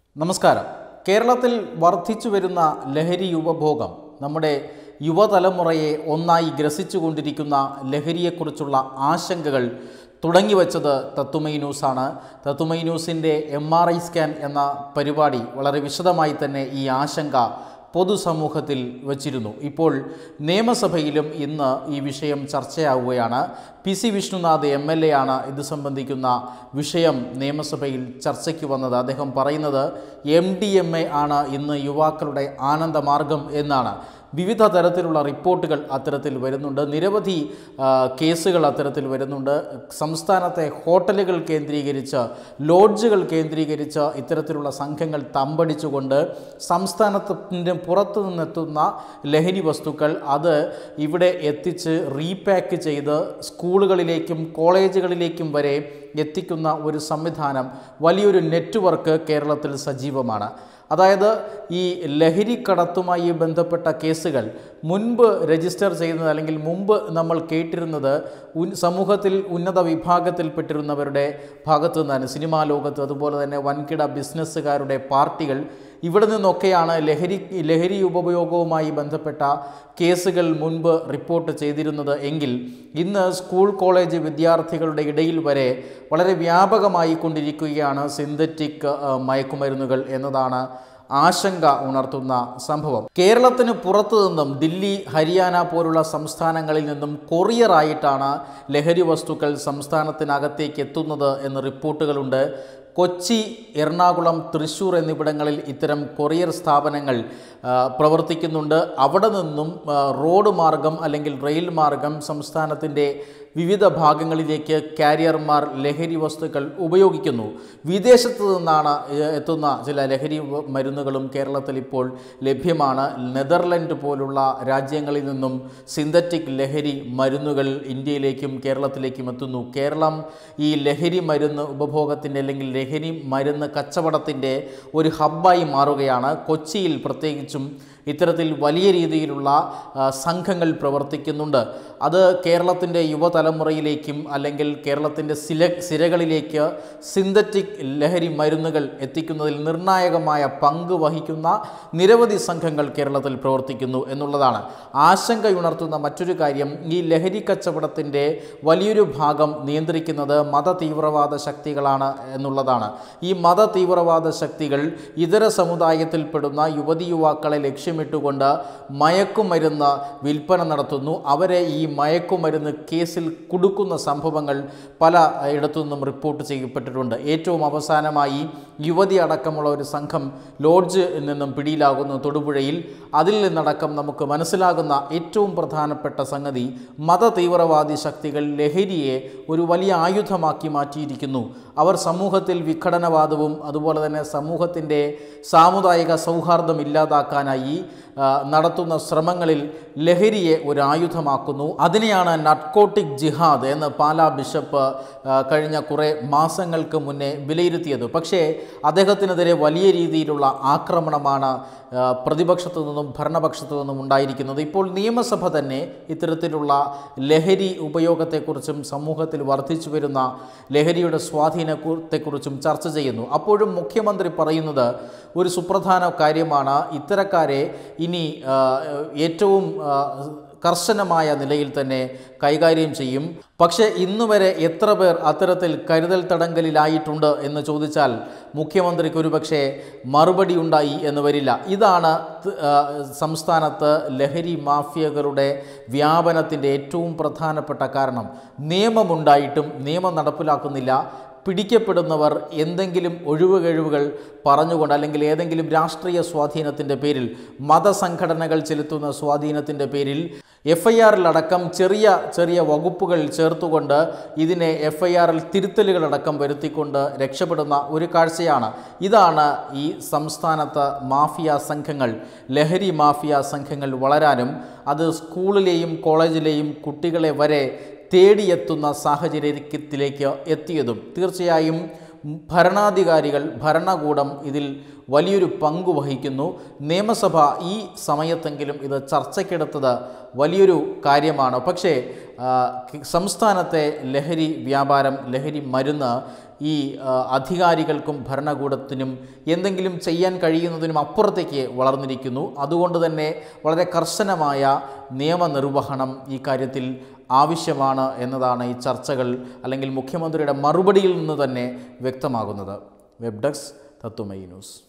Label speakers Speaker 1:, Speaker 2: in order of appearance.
Speaker 1: നമസ്കാരം കേരളത്തിൽ വർദ്ധിച്ചു വരുന്ന ലഹരി ഉപഭോഗം നമ്മുടെ യുവതലമുറയെ ഒന്നായി ഗ്രസിച്ചുകൊണ്ടിരിക്കുന്ന ലഹരിയെക്കുറിച്ചുള്ള ആശങ്കകൾ തുടങ്ങിവച്ചത് തത്തുമൈ ന്യൂസാണ് തത്തുമൈ ന്യൂസിൻ്റെ എം ആർ ഐ സ്കാൻ എന്ന പരിപാടി വളരെ വിശദമായി തന്നെ ഈ ആശങ്ക പൊതുസമൂഹത്തിൽ വച്ചിരുന്നു ഇപ്പോൾ നിയമസഭയിലും ഇന്ന് ഈ വിഷയം ചർച്ചയാവുകയാണ് P C Vishnunath M L A ആണ് ഇത് സംബന്ധിക്കുന്ന വിഷയം നിയമസഭയിൽ ചർച്ചയ്ക്ക് വന്നത് അദ്ദേഹം പറയുന്നത് എം ഡി എം എ ആണ് ഇന്ന് യുവാക്കളുടെ ആനന്ദമാർഗം എന്നാണ് വിവിധ തരത്തിലുള്ള റിപ്പോർട്ടുകൾ അത്തരത്തിൽ വരുന്നുണ്ട് നിരവധി ആ, കേസുകൾ അത്തരത്തിൽ വരുന്നുണ്ട് സംസ്ഥാനത്തെ ഹോട്ടലുകൾ കേന്ദ്രീകരിച്ച് ലോഡ്ജുകൾ കേന്ദ്രീകരിച്ച് ഇത്തരത്തിലുള്ള സംഘങ്ങൾ തമ്പടിച്ചുകൊണ്ട് സംസ്ഥാനത്തിൻ്റെ പുറത്തു നിന്നെത്തുന്ന ലഹരി വസ്തുക്കൾ അത് ഇവിടെ എത്തിച്ച് റീപാക്ക് ചെയ്ത് സ്കൂളുകളിലേക്കും കോളേജുകളിലേക്കും വരെ എത്തിക്കുന്ന ഒരു സംവിധാനം വലിയൊരു നെറ്റ്വർക്ക് കേരളത്തിൽ സജീവമാണ് അതായത് ഈ ലഹരി കടത്തുമായി ബന്ധപ്പെട്ട കേസുകൾ മുൻപ് രജിസ്റ്റർ ചെയ്യുന്നത് അല്ലെങ്കിൽ മുമ്പ് നമ്മൾ കേട്ടിരുന്നത് ഉൻ സമൂഹത്തിൽ ഉന്നത വിഭാഗത്തിൽപ്പെട്ടിരുന്നവരുടെ ഭാഗത്തു നിന്നാണ് സിനിമാ ലോകത്ത് അതുപോലെ തന്നെ വൻകിട ബിസിനസ്സുകാരുടെ പാർട്ടികൾ ഇവിടെ നിന്നൊക്കെയാണ് ലഹരി ലഹരി ഉപയോഗവുമായി ബന്ധപ്പെട്ട കേസുകൾ മുൻപ് റിപ്പോർട്ട് ചെയ്തിരുന്നത് എങ്കിൽ ഇന്ന് സ്കൂൾ കോളേജ് വിദ്യാർത്ഥികളുടെ ഇടയിൽ വരെ വളരെ വ്യാപകമായി കൊണ്ടിരിക്കുകയാണ് സിന്തറ്റിക് ആ, മയക്കുമരുന്നുകൾ എന്നതാണ് ആശങ്ക ഉണർത്തുന്ന സംഭവം കേരളത്തിന് പുറത്തു നിന്നും ദില്ലി ഹരിയാന പോലുള്ള സംസ്ഥാനങ്ങളിൽ നിന്നും കൊറിയറായിട്ടാണ് ലഹരി വസ്തുക്കൾ സംസ്ഥാനത്തിനകത്തേക്ക് എത്തുന്നത് എന്ന് റിപ്പോർട്ടുകളുണ്ട് കൊച്ചി എറണാകുളം തൃശ്ശൂർ എന്നിവിടങ്ങളിൽ ഇത്തരം കൊറിയർ സ്ഥാപനങ്ങൾ ആ, പ്രവർത്തിക്കുന്നുണ്ട് അവിടെ നിന്നും ആ, റോഡ് മാർഗം അല്ലെങ്കിൽ റെയിൽ മാർഗം സംസ്ഥാനത്തിൻ്റെ വിവിധ ഭാഗങ്ങളിലേക്ക് കാരിയർമാർ ലഹരി വസ്തുക്കൾ ഉപയോഗിക്കുന്നു വിദേശത്ത് നിന്നാണ് ഏ, എത്തുന്ന ചില ലഹരി വ- മരുന്നുകളും കേരളത്തിൽ ഇപ്പോൾ ലഭ്യമാണ് നെതർലൻഡ് പോലുള്ള രാജ്യങ്ങളിൽ നിന്നും സിന്തറ്റിക് ലഹരി മരുന്നുകൾ ഇന്ത്യയിലേക്കും കേരളത്തിലേക്കും എത്തുന്നു കേരളം ഈ ലഹരി മരുന്ന് ഉപഭോഗത്തിൻ്റെ അല്ലെങ്കിൽ ലഹരി മരുന്ന് കച്ചവടത്തിൻ്റെ ഒരു ഹബ്ബായി മാറുകയാണ് കൊച്ചിയിൽ പ്രത്യേകിച്ചും ഇത്തരത്തിൽ വലിയ രീതിയിലുള്ള ആ, സംഘങ്ങൾ പ്രവർത്തിക്കുന്നുണ്ട് അത് കേരളത്തിൻ്റെ യുവതലമുറയിലേക്കും അല്ലെങ്കിൽ കേരളത്തിൻ്റെ സില സിരകളിലേക്ക് സിന്തറ്റിക് ലഹരി മരുന്നുകൾ എത്തിക്കുന്നതിൽ നിർണായകമായ പങ്ക് വഹിക്കുന്ന നിരവധി സംഘങ്ങൾ കേരളത്തിൽ പ്രവർത്തിക്കുന്നു എന്നുള്ളതാണ് ആശങ്കയുണർത്തുന്ന മറ്റൊരു കാര്യം ഈ ലഹരി കച്ചവടത്തിൻ്റെ വലിയൊരു ഭാഗം നിയന്ത്രിക്കുന്നത് മത തീവ്രവാദ ശക്തികളാണ് എന്നുള്ളതാണ് ഈ മത തീവ്രവാദ ശക്തികൾ ഇതര സമുദായത്തിൽപ്പെടുന്ന യുവതി യുവാക്കളെ ലക്ഷ്യമിട്ടുകൊണ്ട് മയക്കുമരുന്ന് വിൽപ്പന നടത്തുന്നു അവരെ ഈ മയക്കുമരുന്ന് കേസിൽ കുടുക്കുന്ന സംഭവങ്ങൾ പല ഇടത്തു നിന്നും റിപ്പോർട്ട് ചെയ്യപ്പെട്ടിട്ടുണ്ട് ഏറ്റവും അവസാനമായി യുവതി അടക്കമുള്ള ഒരു സംഘം ലോഡ്ജ് നിന്നും പിടിയിലാകുന്നു തൊടുപുഴയിൽ അതിൽ നിന്നടക്കം നമുക്ക് മനസ്സിലാകുന്ന ഏറ്റവും പ്രധാനപ്പെട്ട സംഗതി മത തീവ്രവാദി ശക്തികൾ ലഹരിയെ ഒരു വലിയ ആയുധമാക്കി മാറ്റിയിരിക്കുന്നു അവർ സമൂഹത്തിൽ വിഘടനവാദവും അതുപോലെ തന്നെ സമൂഹത്തിൻ്റെ സാമുദായിക സൗഹാർദ്ദം ഇല്ലാതാക്കാനായി ആ, നടത്തുന്ന ശ്രമങ്ങളിൽ ലഹരിയെ ഒരു ആയുധമാക്കുന്നു അതിനെയാണ് നട്കോട്ടിക് ജിഹാദ് എന്ന് പാലാ ബിഷപ്പ് ആ, കഴിഞ്ഞ കുറേ മാസങ്ങൾക്ക് മുന്നേ വിലയിരുത്തിയത് പക്ഷേ അദ്ദേഹത്തിനെതിരെ വലിയ രീതിയിലുള്ള ആക്രമണമാണ് ആ, പ്രതിപക്ഷത്തു നിന്നും ഭരണപക്ഷത്തു നിന്നും ഉണ്ടായിരിക്കുന്നത് ഇപ്പോൾ നിയമസഭ തന്നെ ഇത്തരത്തിലുള്ള ലഹരി ഉപയോഗത്തെക്കുറിച്ചും സമൂഹത്തിൽ വർദ്ധിച്ചു വരുന്ന ലഹരിയുടെ സ്വാധീനത്തെക്കുറിച്ചും ചർച്ച ചെയ്യുന്നു അപ്പോഴും മുഖ്യമന്ത്രി പറയുന്നത് ഒരു സുപ്രധാന കാര്യമാണ് ഇത്തരക്കാരെ ഇനി ആ, ഏറ്റവും ആ, കർശനമായ നിലയിൽ തന്നെ കൈകാര്യം ചെയ്യും പക്ഷേ ഇന്നുവരെ എത്ര പേർ അത്തരത്തിൽ കരുതൽ തടങ്കലിലായിട്ടുണ്ട് എന്ന് ചോദിച്ചാൽ മുഖ്യമന്ത്രിക്ക് ഒരുപക്ഷെ മറുപടി ഉണ്ടായി എന്ന് വരില്ല ഇതാണ് ത്- ആ, സംസ്ഥാനത്ത് ലഹരി മാഫിയകളുടെ വ്യാപനത്തിൻ്റെ ഏറ്റവും പ്രധാനപ്പെട്ട കാരണം നിയമമുണ്ടായിട്ടും നിയമം നടപ്പിലാക്കുന്നില്ല പിടിക്കപ്പെടുന്നവർ എന്തെങ്കിലും ഒഴിവ് കഴിവുകൾ പറഞ്ഞുകൊണ്ട് അല്ലെങ്കിൽ ഏതെങ്കിലും രാഷ്ട്രീയ സ്വാധീനത്തിൻ്റെ പേരിൽ മതസംഘടനകൾ ചെലുത്തുന്ന സ്വാധീനത്തിൻ്റെ പേരിൽ എഫ് ഐ ആറിലടക്കം ചെറിയ ചെറിയ വകുപ്പുകൾ ചേർത്തുകൊണ്ട് ഇതിനെ എഫ് ഐ ആറിൽ തിരുത്തലുകളടക്കം വരുത്തിക്കൊണ്ട് രക്ഷപ്പെടുന്ന ഒരു കാഴ്ചയാണ് ഇതാണ് ഈ സംസ്ഥാനത്ത് മാഫിയ സംഘങ്ങൾ ലഹരി മാഫിയ സംഘങ്ങൾ വളരാനും അത് സ്കൂളിലെയും കോളേജിലെയും കുട്ടികളെ വരെ തേടിയെത്തുന്ന സാഹചര്യത്തിലേക്ക് എത്തിയതും തീർച്ചയായും ഭരണാധികാരികൾ ഭരണകൂടം ഇതിൽ വലിയൊരു പങ്ക് വഹിക്കുന്നു നിയമസഭ ഈ സമയത്തെങ്കിലും ഇത് ചർച്ചയ്ക്കെടുത്തത് വലിയൊരു കാര്യമാണ് പക്ഷേ ആ, കി- സംസ്ഥാനത്തെ ലഹരി വ്യാപാരം ലഹരി മരുന്ന് ഈ ആ, അധികാരികൾക്കും ഭരണകൂടത്തിനും എന്തെങ്കിലും ചെയ്യാൻ കഴിയുന്നതിനും അപ്പുറത്തേക്ക് വളർന്നിരിക്കുന്നു അതുകൊണ്ട് തന്നെ വളരെ കർശനമായ നിയമനിർവഹണം ഈ കാര്യത്തിൽ ആവശ്യമാണ് എന്നതാണ് ഈ ചർച്ചകൾ അല്ലെങ്കിൽ മുഖ്യമന്ത്രിയുടെ മറുപടിയിൽ നിന്ന് തന്നെ വ്യക്തമാകുന്നത് വെബ് ഡെസ്ക് തത്തുമൈ ന്യൂസ്